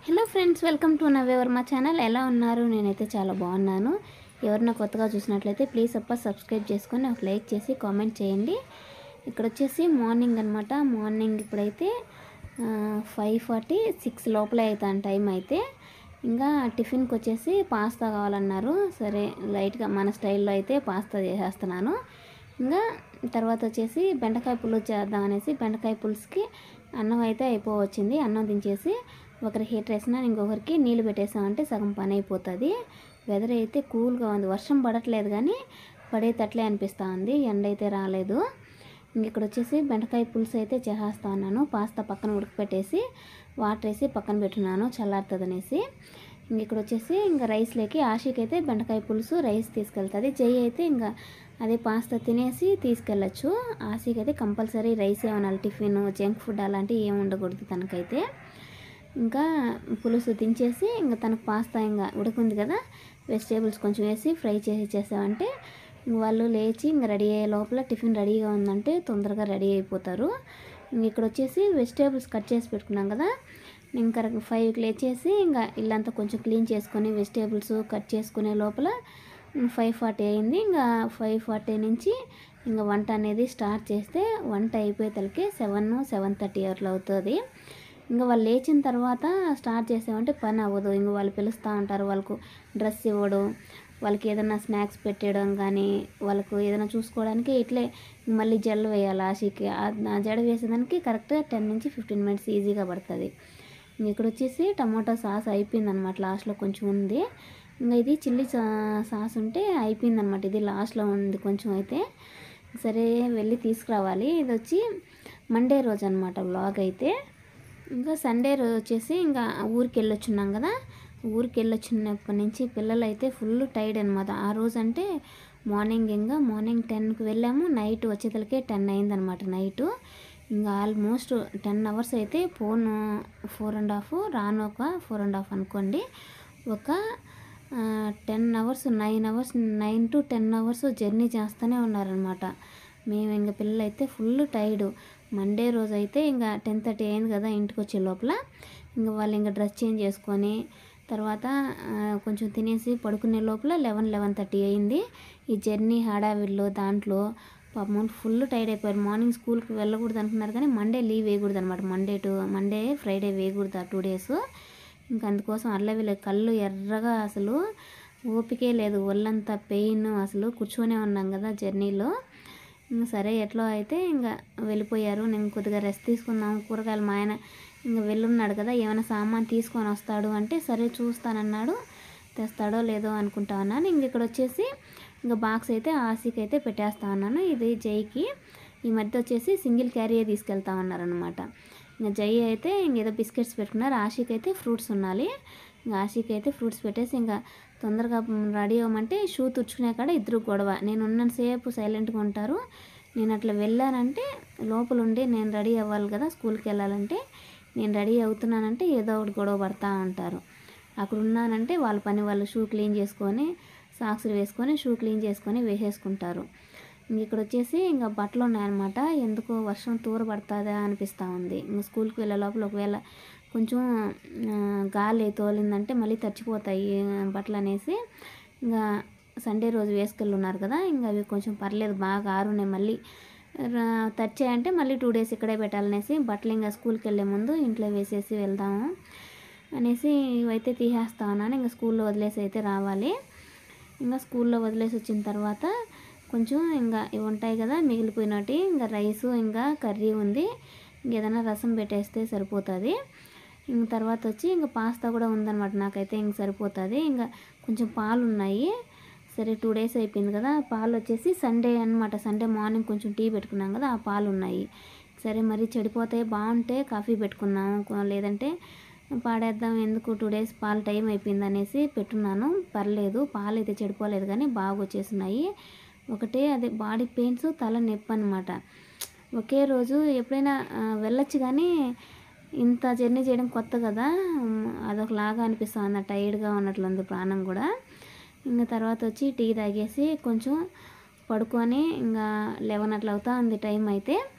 hello friends welcome to నవ్వెవర్ మా channel ఎలా ఉన్నారు నేనైతే చాలా బాగున్నాను ఎవరైనా కొత్తగా చూసినట్లయితే ప్లీజ్ అప్ప సబ్స్క్రైబ్ చేసుకొని ఒక లైక్ చేసి కామెంట్ చేయండి ఇక్కడ వచ్చేసి మార్నింగ్ అనమాట మార్నింగ్ ఇప్పుడైతే ఫైవ్ ఫార్టీ సిక్స్ లోపల అవుతాను టైం అయితే ఇంకా టిఫిన్కి వచ్చేసి పాస్తా కావాలన్నారు సరే లైట్గా మన స్టైల్లో అయితే పాస్తా చేసేస్తున్నాను ఇంకా తర్వాత వచ్చేసి బెండకాయ పులుసు చేద్దాం అనేసి బెండకాయ పులుసుకి అన్నం అయితే అయిపోవచ్చింది అన్నం దించేసి ఒకరి హీటర్ వేసినా ఇంకొకరికి నీళ్ళు పెట్టేసామంటే సగం పని అయిపోతుంది వెదర్ అయితే కూల్గా ఉంది వర్షం పడట్లేదు కానీ పడేటట్లే అనిపిస్తూ ఉంది ఎండ అయితే రాలేదు ఇంక ఇక్కడ వచ్చేసి బెండకాయ పులుసు అయితే చేసేస్తా ఉన్నాను పాస్తా పక్కన ఉడకపెట్టేసి వాటర్ వేసి పక్కన పెట్టున్నాను చల్లారుతుంది అనేసి ఇంక ఇక్కడ వచ్చేసి ఇంకా రైస్లోకి ఆశీకి అయితే బెండకాయ పులుసు రైస్ తీసుకెళ్తుంది జై అయితే ఇంకా అదే పాస్తా తినేసి తీసుకెళ్ళచ్చు ఆశీకి అయితే కంపల్సరీ రైస్ ఏమన్నా టిఫిన్ జంక్ ఫుడ్ అలాంటివి ఏమి ఉండకూడదు తనకైతే ఇంకా పులుసు దించేసి ఇంకా తనకు పాస్తా ఇంకా ఉడుకుంది కదా వెజిటేబుల్స్ కొంచెం వేసి ఫ్రై చేసి ఇచ్చేసామంటే ఇంక వాళ్ళు లేచి ఇంకా రెడీ అయ్యే లోపల టిఫిన్ రెడీగా ఉందంటే తొందరగా రెడీ అయిపోతారు ఇంక ఇక్కడ వచ్చేసి వెజిటేబుల్స్ కట్ చేసి పెట్టుకున్నాం కదా ఇంకా ఫైవ్కి లేచేసి ఇంకా ఇల్లంతా కొంచెం క్లీన్ చేసుకొని వెజిటేబుల్స్ కట్ చేసుకునే లోపల ఫైవ్ ఫార్టీ అయింది ఇంకా ఫైవ్ ఫార్టీ నుంచి ఇంకా వంట అనేది స్టార్ట్ చేస్తే వంట అయిపోయేతలకి సెవెన్ సెవెన్ థర్టీ అట్లా అవుతుంది ఇంకా వాళ్ళు లేచిన తర్వాత స్టార్ట్ చేసామంటే పని అవ్వదు ఇంక వాళ్ళు పిలుస్తూ ఉంటారు వాళ్ళకు డ్రెస్ ఇవ్వడం వాళ్ళకి ఏదైనా స్నాక్స్ పెట్టడం కానీ వాళ్ళకు ఏదైనా చూసుకోవడానికి ఇట్లే మళ్ళీ జడ వేయాలి ఆశకి ఆ జడ వేసేదానికి కరెక్ట్గా టెన్ నుంచి ఫిఫ్టీన్ మినిట్స్ ఈజీగా పడుతుంది ఇంక ఇక్కడ వచ్చేసి టమాటో సాస్ అయిపోయిందనమాట లాస్ట్లో కొంచెం ఉంది ఇంకా ఇది చిల్లీ సాస్ ఉంటే అయిపోయిందనమాట ఇది లాస్ట్లో ఉంది కొంచెం అయితే సరే వెళ్ళి తీసుకురావాలి ఇది వచ్చి మండే రోజు అనమాట వ్లాగ్ అయితే ఇంకా సండే రోజు వచ్చేసి ఇంకా ఊరికి వెళ్ళొచ్చున్నాం కదా ఊరికి వెళ్ళొచ్చినప్పటి నుంచి పిల్లలు అయితే ఫుల్ టైర్డ్ అనమాట ఆ రోజు అంటే మార్నింగ్ ఇంకా మార్నింగ్ టెన్కి వెళ్ళాము నైట్ వచ్చేతలకే టెన్ అయిందనమాట నైటు ఇంకా ఆల్మోస్ట్ టెన్ అవర్స్ అయితే ఫోన్ ఫోర్ అండ్ హాఫ్ రాను ఒక ఫోర్ అండ్ హాఫ్ అనుకోండి ఒక ten hours nine hours nine to ten hours journey చేస్తూనే ఉన్నారనమాట మేము ఇంకా పిల్లలు అయితే ఫుల్ టైర్డ్ మండే రోజు అయితే ఇంకా టెన్ థర్టీ అయింది కదా ఇంటికి వచ్చే లోపల ఇంకా వాళ్ళు ఇంకా డ్రెస్ చేంజ్ చేసుకొని తర్వాత కొంచెం తినేసి పడుకునే లోపల లెవెన్ లెవెన్ థర్టీ అయింది ఈ జర్నీ హడావిడిలో దాంట్లో పాపం ఫుల్ టైర్డ్ అయిపోయారు మార్నింగ్ స్కూల్కి వెళ్ళకూడదు అనుకున్నారు కానీ మండే లీవ్ వేయకూడదు అనమాట మండే టు మండే ఫ్రైడే వేయకూడదు ఆ టూ డేస్ ఇంకా అందుకోసం అల్లవిల్ల కళ్ళు ఎర్రగా అసలు ఓపికే లేదు ఒళ్ళంతా పెయిన్ అసలు కూర్చొనే ఉన్నాం కదా జర్నీలో సరే ఎట్లా అయితే ఇంకా వెళ్ళిపోయారు నేను కొద్దిగా రెస్ట్ తీసుకుందాం కూరగాయలు మా ఆయన ఇంకా వెళ్ళున్నాడు కదా ఏమైనా సామాన్ తీసుకొని వస్తాడు అంటే సరే చూస్తానన్నాడు తెస్తాడో లేదో అనుకుంటా ఉన్నాను ఇంక ఇక్కడ వచ్చేసి ఇంకా బాక్స్ అయితే ఆశకి అయితే పెట్టేస్తా ఉన్నాను ఇది జైకి ఈ మధ్య వచ్చేసి సింగిల్ క్యారియర్ తీసుకెళ్తా ఉన్నారనమాట ఇంకా జై అయితే ఇంకేదో బిస్కెట్స్ పెట్టుకున్నారు ఆశకి అయితే ఫ్రూట్స్ ఉండాలి ఇంకా ఆశకి అయితే ఫ్రూట్స్ పెట్టేసి ఇంకా తొందరగా రెడీ అవ్వమంటే షూ తుడుచుకునే కాడ ఇద్దరు గొడవ నేను ఉన్నంతసేపు సైలెంట్గా ఉంటారు నేను అట్లా వెళ్ళానంటే లోపల ఉండి నేను రెడీ అవ్వాలి కదా స్కూల్కి వెళ్ళాలంటే నేను రెడీ అవుతున్నానంటే ఏదో ఒకటి గొడవ పడతా ఉంటారు అక్కడ ఉన్నానంటే వాళ్ళ పని వాళ్ళు షూ క్లీన్ చేసుకొని సాక్స్లు వేసుకొని షూ క్లీన్ చేసుకొని వేసేసుకుంటారు ఇక్కడ వచ్చేసి ఇంకా బట్టలు ఉన్నాయన్నమాట ఎందుకో వర్షం తూర పడుతుందా అనిపిస్తూ ఉంది ఇంకా స్కూల్కి వెళ్ళే లోపల ఒకవేళ కొంచెం గాలి తోలిందంటే మళ్ళీ తడిచిపోతాయి బట్టలు అనేసి ఇంకా సండే రోజు వేసుకెళ్ళి ఉన్నారు కదా ఇంకా అవి కొంచెం పర్లేదు బాగా ఆరున్నాయి మళ్ళీ తచ్చాయంటే మళ్ళీ టూ డేస్ ఇక్కడే పెట్టాలనేసి బట్టలు ఇంకా స్కూల్కి వెళ్ళే ముందు ఇంట్లో వేసేసి వెళ్దాము అనేసి ఇవైతే తీసేస్తా ఉన్నాను ఇంకా స్కూల్లో వదిలేసి అయితే రావాలి ఇంకా స్కూల్లో వదిలేసి వచ్చిన తర్వాత కొంచెం ఇంకా ఇవి ఉంటాయి కదా మిగిలిపోయినట్టు ఇంకా రైసు ఇంకా కర్రీ ఉంది ఇంకేదైనా రసం పెట్టేస్తే సరిపోతుంది ఇంక తర్వాత వచ్చి ఇంకా పాస్తా కూడా ఉందన్నమాట నాకైతే ఇంక సరిపోతుంది ఇంకా కొంచెం పాలు ఉన్నాయి సరే టూ డేస్ అయిపోయింది కదా పాలు వచ్చేసి సండే అనమాట సండే మార్నింగ్ కొంచెం టీ పెట్టుకున్నాం కదా ఆ పాలు ఉన్నాయి సరే మరి చెడిపోతే బాగుంటే కాఫీ పెట్టుకున్నాము లేదంటే పాడేద్దాం ఎందుకు టూ డేస్ పాలు టైం అయిపోయింది అనేసి పెట్టున్నాను పర్లేదు పాలు అయితే చెడిపోలేదు కానీ బాగా వచ్చేసినాయి ఒకటే అదే బాడీ పెయిన్స్ తల నొప్పి అనమాట ఒకే రోజు ఎప్పుడైనా వెళ్ళొచ్చు కానీ ఇంత జర్నీ చేయడం కొత్త కదా అదొకలాగా అనిపిస్తుంది టైర్డ్గా ఉన్నట్లుంది ప్రాణం కూడా ఇంకా తర్వాత వచ్చి టీ తాగేసి కొంచెం పడుకొని ఇంకా లెవెన్ అట్లా అవుతా ఉంది టైం అయితే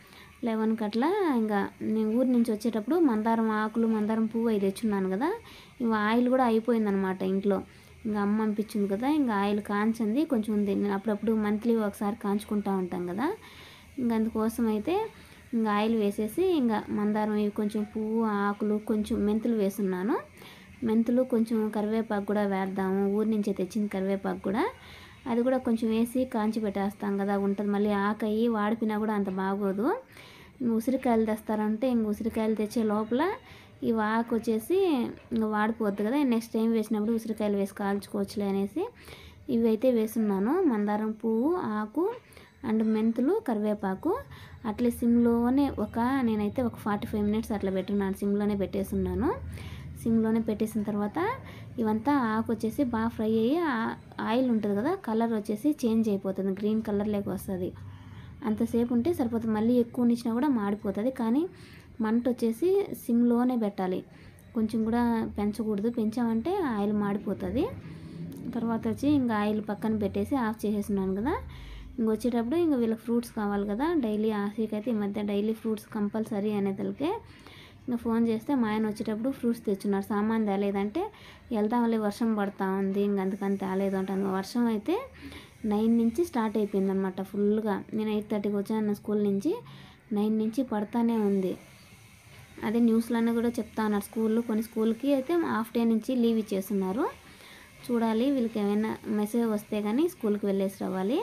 లెవెన్కి అట్లా ఇంకా నేను ఊరి నుంచి వచ్చేటప్పుడు మందారం ఆకులు మందారం పువ్వు అవి తెచ్చున్నాను కదా ఇవి ఆయిల్ కూడా అయిపోయిందనమాట ఇంట్లో ఇంకా అమ్మ పంపించింది కదా ఇంకా ఆయిల్ కాంచింది కొంచెం ఉంది నేను అప్పుడప్పుడు మంత్లీ ఒకసారి కాంచుకుంటూ ఉంటాం కదా ఇంకా అందుకోసం అయితే ఇంకా ఆయిల్ వేసేసి ఇంకా మందారం ఇవి కొంచెం పువ్వు ఆకులు కొంచెం మెంతులు వేసున్నాను మెంతులు కొంచెం కరివేపాకు కూడా వేద్దాము ఊరి నుంచి తెచ్చిన కరివేపాకు కూడా అది కూడా కొంచెం వేసి కాంచి పెట్టేస్తాం కదా ఉంటుంది మళ్ళీ ఆకయి వాడిపోయినా కూడా అంత బాగోదు ఉసిరికాయలు తెస్తారంటే ఇంక ఉసిరికాయలు తెచ్చే లోపల ఈ ఆకు వచ్చేసి ఇంకా వాడిపోద్ది కదా నెక్స్ట్ టైం వేసినప్పుడు ఉసిరికాయలు వేసి కాల్చుకోవచ్చులే అనేసి ఇవి అయితే వేస్తున్నాను మందారం పువ్వు ఆకు అండ్ మెంతులు కరివేపాకు అట్లే సిమ్లోనే ఒక నేనైతే ఒక ఫార్టీ ఫైవ్ మినిట్స్ అట్లా పెట్టున్నాను సిమ్లోనే పెట్టేస్తున్నాను సిమ్లోనే పెట్టేసిన తర్వాత ఇవంతా ఆకు వచ్చేసి బాగా ఫ్రై అయ్యి ఆ- ఆయిల్ ఉంటుంది కదా కలర్ వచ్చేసి చేంజ్ అయిపోతుంది గ్రీన్ కలర్లోకి వస్తుంది అంతసేపు ఉంటే సరిపోతుంది మళ్ళీ ఎక్కువ ఉంచినా కూడా మాడిపోతుంది కానీ మంట వచ్చేసి సిమ్లోనే పెట్టాలి కొంచెం కూడా పెంచకూడదు పెంచామంటే ఆయిల్ మాడిపోతుంది తర్వాత వచ్చి ఇంకా ఆయిల్ పక్కన పెట్టేసి ఆఫ్ చేసేస్తున్నాను కదా ఇంక వచ్చేటప్పుడు ఇంకా వీళ్ళకి ఫ్రూట్స్ కావాలి కదా డైలీ ఆశకి అయితే ఈ మధ్య డైలీ ఫ్రూట్స్ కంపల్సరీ అనేతలకే ఇంకా ఫోన్ చేస్తే మా ఆయన వచ్చేటప్పుడు ఫ్రూట్స్ తెచ్చున్నారు సామాన్ తేలేదంటే వెళ్దాంలే వర్షం పడతా ఉంది ఇంక అందుకని తేలేదు అంటాను వర్షం అయితే నైన్ నుంచి స్టార్ట్ అయిపోయింది అనమాట ఫుల్గా నేను ఎయిట్ థర్టీకి వచ్చాను స్కూల్ నుంచి నైన్ నుంచి పడతానే ఉంది అదే న్యూస్లోనే కూడా చెప్తా ఉన్నారు స్కూల్లో కొన్ని స్కూల్కి అయితే హాఫ్ డే నుంచి లీవ్ ఇచ్చేస్తున్నారు చూడాలి వీళ్ళకి ఏమైనా మెసేజ్ వస్తే కానీ స్కూల్కి వెళ్ళేసి రావాలి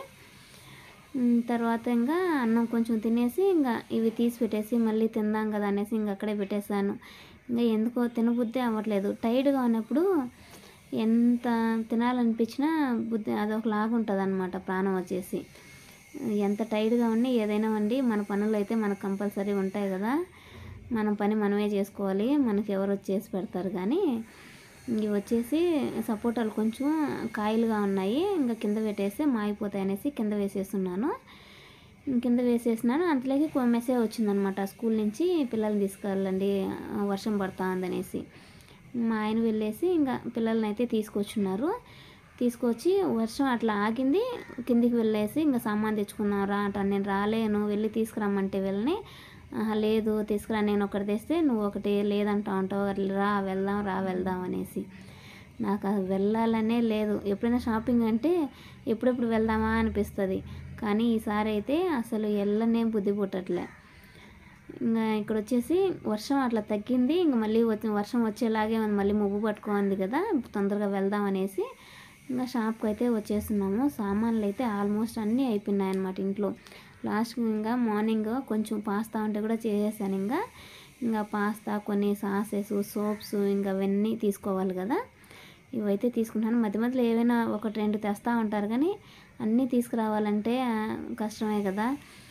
ఉమ్, తర్వాత ఇంకా అన్నం కొంచెం తినేసి ఇంకా ఇవి తీసి పెట్టేసి మళ్ళీ తిందాం కదా అనేసి ఇంకా అక్కడే పెట్టేశాను ఇంకా ఎందుకో తినబుద్ధి అవ్వట్లేదు టైర్డ్గా ఉన్నప్పుడు ఎంత తినాలనిపించినా బుద్ధి అదొకలాగా ఉంటుంది అనమాట ప్రాణం వచ్చేసి ఎంత టైర్డ్గా ఉన్నా ఏదైనా వండి మన పనులు అయితే మనకు కంపల్సరీ ఉంటాయి కదా మన పని మనమే చేసుకోవాలి మనకి ఎవరు వచ్చి చేసి పెడతారు కానీ ఇవి వచ్చేసి సపోటాలు కొంచెం కాయలుగా ఉన్నాయి ఇంకా కింద పెట్టేస్తే మాగిపోతాయి అనేసి కింద వేసేస్తున్నాను కింద వేసేసినాను అంతలోకి ఒక మెసేజ్ వచ్చిందనమాట స్కూల్ నుంచి పిల్లల్ని తీసుకెళ్ళండి ఆ, వర్షం పడతా ఉందనేసి మా ఆయన వెళ్ళేసి ఇంకా పిల్లల్ని అయితే తీసుకొచ్చున్నారు తీసుకొచ్చి వర్షం అట్లా ఆగింది కిందికి వెళ్ళేసి ఇంకా సామాన్ తెచ్చుకున్నాం రా అంట నేను రాలేను వెళ్ళి తీసుకురమ్మంటే వెళ్ళని "ఆహా, లేదు తీసుకురా నేను ఒకటి తెస్తే నువ్వు ఒకటి లేదంటా ఉంటావు అట్లా రా వెళ్దాం రా వెళ్దాం అనేసి నాకు అది వెళ్ళాలనే లేదు ఎప్పుడైనా షాపింగ్ అంటే ఎప్పుడెప్పుడు వెళ్దామా అనిపిస్తుంది కానీ ఈసారి అయితే అసలు వెళ్ళనే బుద్ధి పుట్టట్లే ఇంకా ఇక్కడ వచ్చేసి వర్షం అట్లా తగ్గింది ఇంక మళ్ళీ వచ్చి వర్షం వచ్చేలాగే ఉంది మళ్ళీ ముగ్గు పట్టుకోంది కదా తొందరగా వెళ్దాం అనేసి ఇంకా షాప్కి అయితే వచ్చేస్తున్నాము సామాన్లు అయితే ఆల్మోస్ట్ అన్నీ అయిపోయినాయి అనమాట ఇంట్లో లాస్ట్ ఇంకా మార్నింగ్ కొంచెం పాస్తా ఉంటే కూడా చేసేసాను ఇంకా ఇంకా పాస్తా కొన్ని సాసెస్ సోప్స్ ఇంకా అవన్నీ తీసుకోవాలి కదా ఇవైతే తీసుకుంటాను మధ్య మధ్యలో ఏవైనా ఒకటి రెండు తెస్తూ ఉంటారు కానీ అన్నీ తీసుకురావాలంటే ఆ, కష్టమే కదా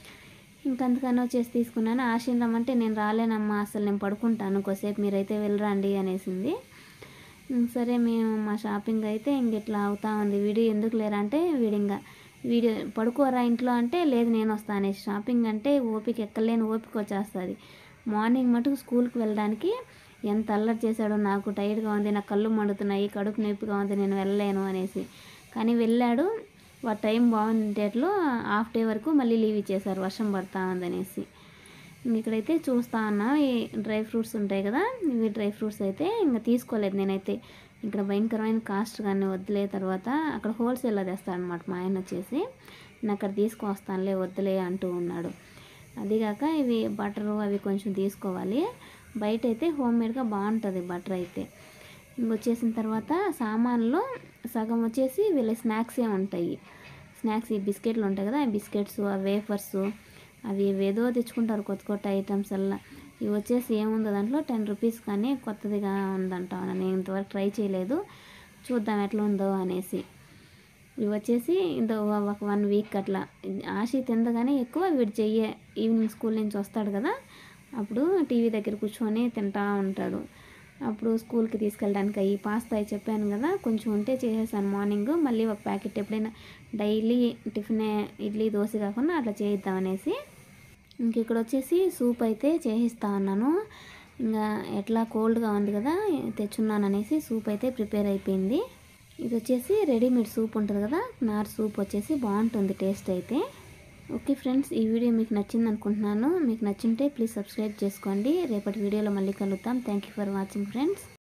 ఇంకందుకని వచ్చేసి తీసుకున్నాను ఆశీన్ రమ్మంటే నేను రాలేనమ్మా అసలు నేను పడుకుంటాను కొద్దిసేపు మీరైతే వెళ్ళరండి అనేసింది ఉమ్, సరే మేము మా షాపింగ్ అయితే ఇంక ఇట్లా అవుతా ఉంది వీడియో ఎందుకు లేరా అంటే వీడు ఇంకా వీడియో పడుకోరా ఇంట్లో అంటే లేదు నేను వస్తాను షాపింగ్ అంటే ఓపిక ఎక్కలేని ఓపిక వచ్చేస్తుంది మార్నింగ్ మటుకు స్కూల్కి వెళ్ళడానికి ఎంత అల్లరి చేశాడో నాకు టైర్డ్గా ఉంది నా కళ్ళు మండుతున్నాయి కడుపు నొప్పిగా ఉంది నేను వెళ్ళలేను అనేసి కానీ వెళ్ళాడు వాడు టైం బాగుండేట్లో హాఫ్ డే వరకు మళ్ళీ లీవ్ ఇచ్చేశారు వర్షం పడతా ఉందనేసి ఇంక ఇక్కడైతే చూస్తా ఉన్నా ఈ డ్రై ఫ్రూట్స్ ఉంటాయి కదా ఇవి డ్రై ఫ్రూట్స్ అయితే ఇంకా తీసుకోలేదు నేనైతే ఇక్కడ భయంకరమైన కాస్ట్ కానీ వద్దులే తర్వాత అక్కడ హోల్సేల్లో తెస్తాడనమాట మా ఆయన వచ్చేసి నేను అక్కడ తీసుకొస్తానులే వద్దులే అంటూ ఉన్నాడు అదిగాక ఇవి బటరు అవి కొంచెం తీసుకోవాలి బయట అయితే హోమ్ మేడ్గా బాగుంటుంది బటర్ అయితే ఇంకొచ్చేసిన తర్వాత సామాన్లో సగం వచ్చేసి వీళ్ళ స్నాక్సే ఉంటాయి స్నాక్స్ ఈ బిస్కెట్లు ఉంటాయి కదా ఆ బిస్కెట్స్ ఆ వేఫర్స్ అవి ఏదో తెచ్చుకుంటారు కొత్త కొత్త ఐటమ్స్ అలా ఇవి వచ్చేసి ఏముందో దాంట్లో టెన్ రూపీస్ కానీ కొత్తదిగా ఉందంట నేను ఇంతవరకు ట్రై చేయలేదు చూద్దాం ఎట్లా ఉందో అనేసి ఇవి వచ్చేసి ఇంత ఒక వన్ వీక్ అట్లా ఆశి తిందగానే ఎక్కువ వీడు చెయ్యే ఈవినింగ్ స్కూల్ నుంచి వస్తాడు కదా అప్పుడు టీవీ దగ్గర కూర్చొని తింటా ఉంటాడు అప్పుడు స్కూల్కి తీసుకెళ్ళడానికి ఈ పాస్తా అయి చెప్పాను కదా కొంచెం ఉంటే చేసేసాను మార్నింగ్ మళ్ళీ ఒక ప్యాకెట్ ఎప్పుడైనా డైలీ టిఫిన్ ఇడ్లీ దోశ కాకుండా అట్లా చేయిద్దాం అనేసి ఇంక ఇక్కడ వచ్చేసి సూప్ అయితే చేయిస్తా ఉన్నాను ఇంకా ఎట్లా కోల్డ్గా ఉంది కదా తెచ్చున్నాను అనేసి సూప్ అయితే ప్రిపేర్ అయిపోయింది ఇది వచ్చేసి రెడీమేడ్ సూప్ ఉంటుంది కదా నార్ సూప్ వచ్చేసి బాగుంటుంది టేస్ట్ అయితే ఓకే ఫ్రెండ్స్ ఈ వీడియో మీకు నచ్చింది అనుకుంటున్నాను మీకు నచ్చింటే ప్లీజ్ సబ్స్క్రైబ్ చేసుకోండి రేపటి వీడియోలో మళ్ళీ కలుద్దాం thank you for watching friends